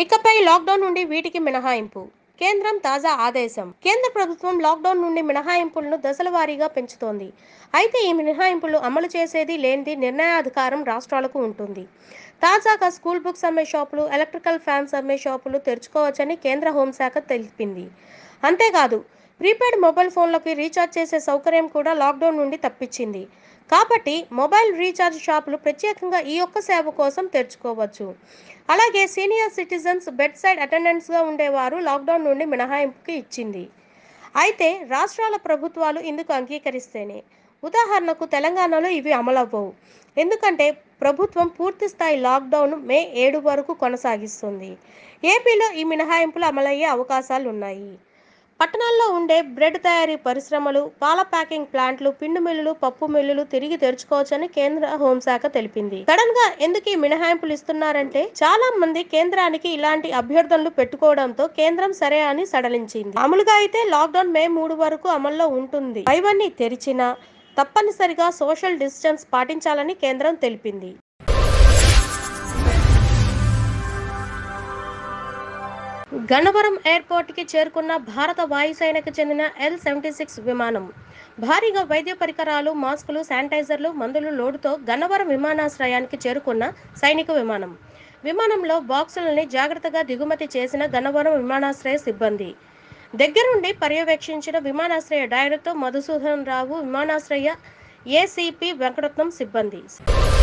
ఇకపై లాక్డౌన్ నుండి వీటికి మినహాయింపు కేంద్రం తాజా ఆదేశం కేంద్ర ప్రభుత్వం లాక్డౌన్ నుండి మినహాయింపులను దశల వారీగా పెంచుతోంది అయితే ఈ మినహాయింపులు అమలు చేసేది లేనిది నిర్ణయాధికారం రాష్ట్రాలకు ఉంటుంది తాజాగా స్కూల్ బుక్స్ అమ్మే షాపులు ఎలక్ట్రికల్ ఫ్యాన్స్ అమ్మే షాపులు తెరుచుకోవచ్చని కేంద్ర హోంశాఖ తెలిపింది అంతేకాదు ప్రీపెయిడ్ మొబైల్ ఫోన్లకి రీఛార్జ్ చేసే సౌకర్యం కూడా లాక్డౌన్ నుండి తప్పించింది కాబట్టి మొబైల్ రీఛార్జ్ షాపులు ప్రత్యేకంగా ఈ ఒక్క సేవ కోసం తెరుచుకోవచ్చు అలాగే సీనియర్ సిటిజన్స్ బెడ్ సైడ్ అటెండెంట్స్గా ఉండేవారు లాక్డౌన్ నుండి మినహాయింపుకి ఇచ్చింది అయితే రాష్ట్రాల ప్రభుత్వాలు ఇందుకు అంగీకరిస్తేనే ఉదాహరణకు తెలంగాణలో ఇవి అమలవ్వవు ఎందుకంటే ప్రభుత్వం పూర్తి స్థాయి లాక్డౌన్ మే ఏడు వరకు కొనసాగిస్తుంది ఏపీలో ఈ మినహాయింపులు అమలయ్యే అవకాశాలు ఉన్నాయి పట్టణాల్లో ఉండే బ్రెడ్ తయారీ పరిశ్రమలు పాల ప్యాకింగ్ ప్లాంట్లు పిండి మిల్లులు పప్పు మిల్లులు తిరిగి తెరుచుకోవచ్చని కేంద్ర హోంశాఖ తెలిపింది సడన్ గా ఎందుకు ఈ మినహాయింపులు ఇస్తున్నారంటే చాలా మంది కేంద్రానికి ఇలాంటి అభ్యర్థనలు పెట్టుకోవడంతో కేంద్రం సరే అని సడలించింది మామూలుగా అయితే లాక్డౌన్ మే మూడు వరకు అమల్లో ఉంటుంది ఇవన్నీ తెరిచినా తప్పనిసరిగా సోషల్ డిస్టెన్స్ పాటించాలని కేంద్రం తెలిపింది గన్నవరం ఎయిర్పోర్ట్కి చేరుకున్న భారత వాయుసేనకు చెందిన ఎల్ సెవెంటీ సిక్స్ విమానం భారీగా వైద్య పరికరాలు మాస్కులు శానిటైజర్లు మందులు లోడుతో గన్నవరం విమానాశ్రయానికి చేరుకున్న సైనిక విమానం విమానంలో బాక్సులని జాగ్రత్తగా దిగుమతి చేసిన గన్నవరం విమానాశ్రయ సిబ్బంది దగ్గరుండి పర్యవేక్షించిన విమానాశ్రయ డైరెక్టర్ మధుసూదన్ రావు విమానాశ్రయ ఏసీపీ వెంకటరత్నం సిబ్బంది